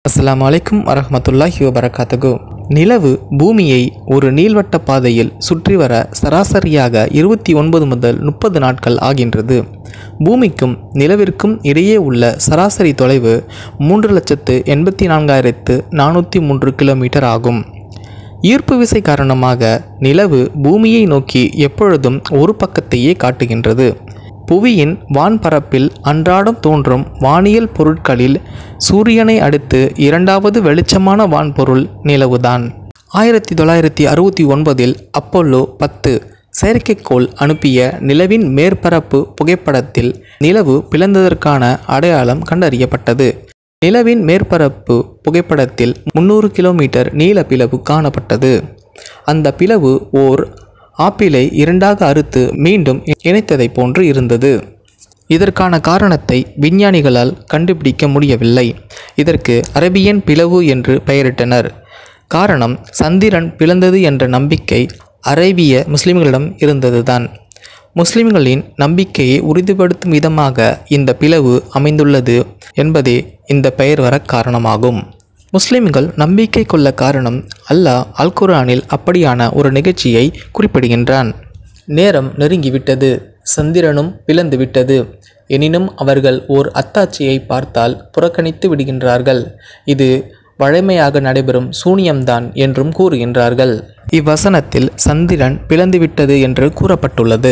அஸ்ஸலாமு அலைக்கும் வரஹ்மத்துல்லாஹி வபரகாத்துகு நிலவு பூமியை ஒரு நீள்வட்ட பாதையில் சுற்றி வர சராசரியாக இருபத்தி ஒன்பது முதல் முப்பது நாட்கள் ஆகின்றது பூமிக்கும் நிலவிற்கும் இடையே உள்ள சராசரி தொலைவு மூன்று லட்சத்து எண்பத்தி நான்காயிரத்து நானூற்றி மூன்று கிலோமீட்டர் ஆகும் ஈர்ப்பு விசை காரணமாக நிலவு பூமியை நோக்கி எப்பொழுதும் ஒரு பக்கத்தையே காட்டுகின்றது புவியின் வான்பரப்பில் அன்றாடம் தோன்றும் வானியல் பொருட்களில் சூரியனை அடுத்து இரண்டாவது வெளிச்சமான வான்பொருள் நிலவுதான் ஆயிரத்தி தொள்ளாயிரத்தி அறுபத்தி ஒன்பதில் அப்போலோ பத்து செயற்கைக்கோள் அனுப்பிய நிலவின் மேற்பரப்பு புகைப்படத்தில் நிலவு பிளந்ததற்கான அடையாளம் கண்டறியப்பட்டது நிலவின் மேற்பரப்பு புகைப்படத்தில் முந்நூறு கிலோமீட்டர் நீள பிளவு காணப்பட்டது அந்த பிளவு ஓர் ஆப்பிளை இரண்டாக அறுத்து மீண்டும் இணைத்ததைப் போன்று இருந்தது இதற்கான காரணத்தை விஞ்ஞானிகளால் கண்டுபிடிக்க முடியவில்லை இதற்கு அரபியன் பிளவு என்று பெயரிட்டனர் காரணம் சந்திரன் பிளந்தது என்ற நம்பிக்கை அரேபிய முஸ்லிம்களிடம் இருந்ததுதான் முஸ்லிம்களின் நம்பிக்கையை உறுதிப்படுத்தும் விதமாக இந்த பிளவு அமைந்துள்ளது என்பதே இந்த பெயர் வர காரணமாகும் முஸ்லிம்கள் நம்பிக்கை கொள்ள காரணம் அல்லாஹ் அல் குர்ஆனில் அப்படியான ஒரு நிகழ்ச்சியை குறிப்பிடுகின்றான் நேரம் நெருங்கிவிட்டது சந்திரனும் பிளந்து விட்டது எனினும் அவர்கள் ஓர் அத்தாட்சியை பார்த்தால் புறக்கணித்து விடுகின்றார்கள் இது வழமையாக நடைபெறும் சூனியம்தான் என்றும் கூறுகின்றார்கள் இவ்வசனத்தில் சந்திரன் பிளந்துவிட்டது என்று கூறப்பட்டுள்ளது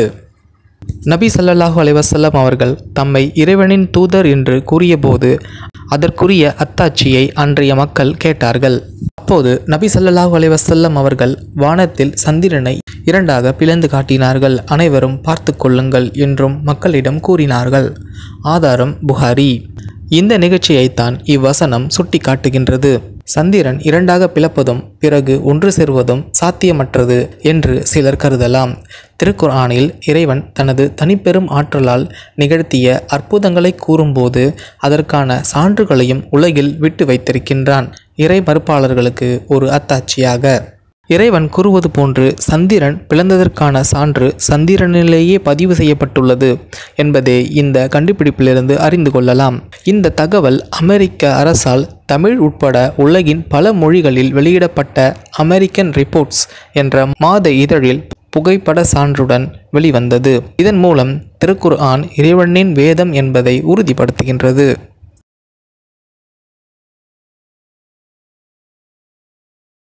நபி ஸல்லல்லாஹு அலைஹி வஸல்லம் அவர்கள் தம்மை இறைவனின் தூதர் என்று கூறியபோது அதற்குரிய அத்தாட்சியை அன்றைய மக்கள் கேட்டார்கள் அப்போது நபி ஸல்லல்லாஹு அலைஹி வஸல்லம் அவர்கள் வானத்தில் சந்திரனை இரண்டாக பிளந்து காட்டினார்கள் அனைவரும் பார்த்து கொள்ளுங்கள் என்றும் மக்களிடம் கூறினார்கள் ஆதாரம் புகாரி இந்த நிகழ்ச்சியைத்தான் இவ்வசனம் சுட்டி காட்டுகின்றது சந்திரன் இரண்டாக பிளப்பதும் பிறகு ஒன்று சேர்வதும் சாத்தியமற்றது என்று சிலர் கருதலாம் திருக்குர்ஆனில் இறைவன் தனது தனிப்பெரும் ஆற்றலால் நிகழ்த்திய அற்புதங்களை கூறும்போது அதற்கான சான்றுகளையும் உலகில் விட்டு வைத்திருக்கின்றான் இறை மறுப்பாளர்களுக்கு ஒரு அத்தாட்சியாக இறைவன் கூறுவது போன்று சந்திரன் பிளந்ததற்கான சான்று சந்திரனிலேயே பதிவு செய்யப்பட்டுள்ளது என்பதை இந்த கண்டுபிடிப்பிலிருந்து அறிந்து கொள்ளலாம் இந்த தகவல் அமெரிக்க அரசால் தமிழ் உட்பட உலகின் பல மொழிகளில் வெளியிடப்பட்ட அமெரிக்கன் ரிப்போர்ட்ஸ் என்ற மாத இதழில் புகைப்பட சான்றுடன் வெளிவந்தது இதன் மூலம் திருக்குர்ஆன் இறைவனின் வேதம் என்பதை உறுதிப்படுத்துகின்றது